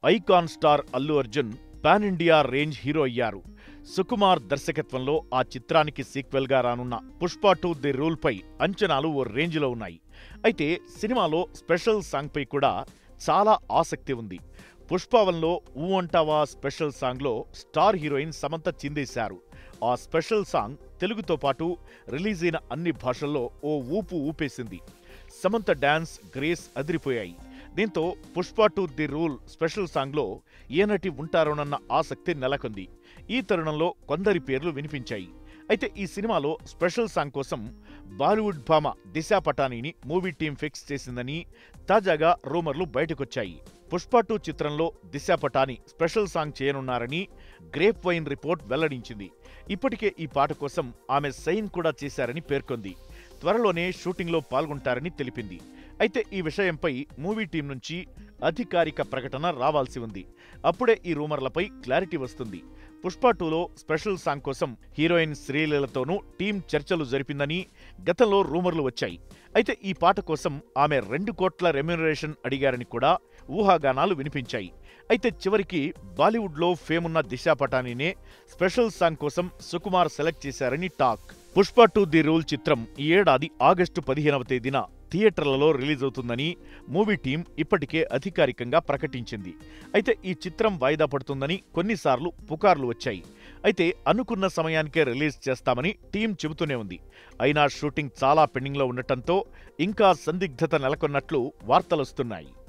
icon star Allu Arjun pan India range hero అయ్యారు సుకుమార్ దర్శకత్వంలో ఆ చిత్రానికి సీక్వెల్గా రానున్న పుష్ప టు ది రూల్పై అంచనాలు ఓ రేంజ్లో ఉన్నాయి అయితే సినిమాలో స్పెషల్ సాంగ్పై కూడా చాలా ఆసక్తి ఉంది పుష్పవన్లో ఊ అంటావా స్పెషల్ సాంగ్లో స్టార్ హీరోయిన్ సమంత చిందేశారు ఆ స్పెషల్ సాంగ్ తెలుగుతో పాటు రిలీజ్ అయిన అన్ని భాషల్లో ఓ ఊపు ఊపేసింది సమంత డాన్స్ గ్రేస్ అదిరిపోయాయి దీంతో Pushpa two The Rule special సాంగ్లో ఏ నటి ఉంటారోనన్న ఆసక్తి నెలకొంది ఈ తరుణంలో కొందరి పేర్లు వినిపించాయి అయితే ఈ సినిమాలో స్పెషల్ సాంగ్ కోసం బాలీవుడ్ భామ దిశా పటానీని మూవీ టీం ఫిక్స్ చేసిందని తాజాగా రూమర్లు బయటకొచ్చాయి పుష్ప టూ చిత్రంలో దిశా పటాని స్పెషల్ సాంగ్ చేయనున్నారని గ్రేప్ వైన్ రిపోర్ట్ వెల్లడించింది ఇప్పటికే ఈ పాట కోసం ఆమె సైన్ కూడా చేశారని పేర్కొంది త్వరలోనే షూటింగ్లో పాల్గొంటారని తెలిపింది అయితే ఈ విషయంపై మూవీ టీం నుంచి అధికారిక ప్రకటన రావాల్సి ఉంది అప్పుడే ఈ రూమర్లపై క్లారిటీ వస్తుంది పుష్ప టూలో స్పెషల్ సాంగ్ కోసం హీరోయిన్ శ్రీలీలతోనూ టీం చర్చలు జరిపిందని గతంలో రూమర్లు వచ్చాయి అయితే ఈ పాట కోసం ఆమె రెండు కోట్ల రెమ్యునరేషన్ అడిగారని కూడా ఊహాగానాలు వినిపించాయి అయితే చివరికి బాలీవుడ్లో ఫేమున్న దిశా పటానీనే స్పెషల్ సాంగ్ కోసం సుకుమార్ సెలెక్ట్ చేశారని talk Pushpa two The Rule చిత్రం ఈ ఏడాది ఆగస్టు పదిహేనవ తేదీన థియేటర్లలో రిలీజ్ అవుతుందని మూవీ టీం ఇప్పటికే అధికారికంగా ప్రకటించింది అయితే ఈ చిత్రం వాయిదా పడుతుందని కొన్నిసార్లు పుకార్లు వచ్చాయి అయితే అనుకున్న సమయానికే రిలీజ్ చేస్తామని టీం చెబుతూనే ఉంది అయినా షూటింగ్ చాలా పెండింగ్లో ఉండటంతో ఇంకా సందిగ్ధత నెలకొన్నట్లు వార్తలొస్తున్నాయి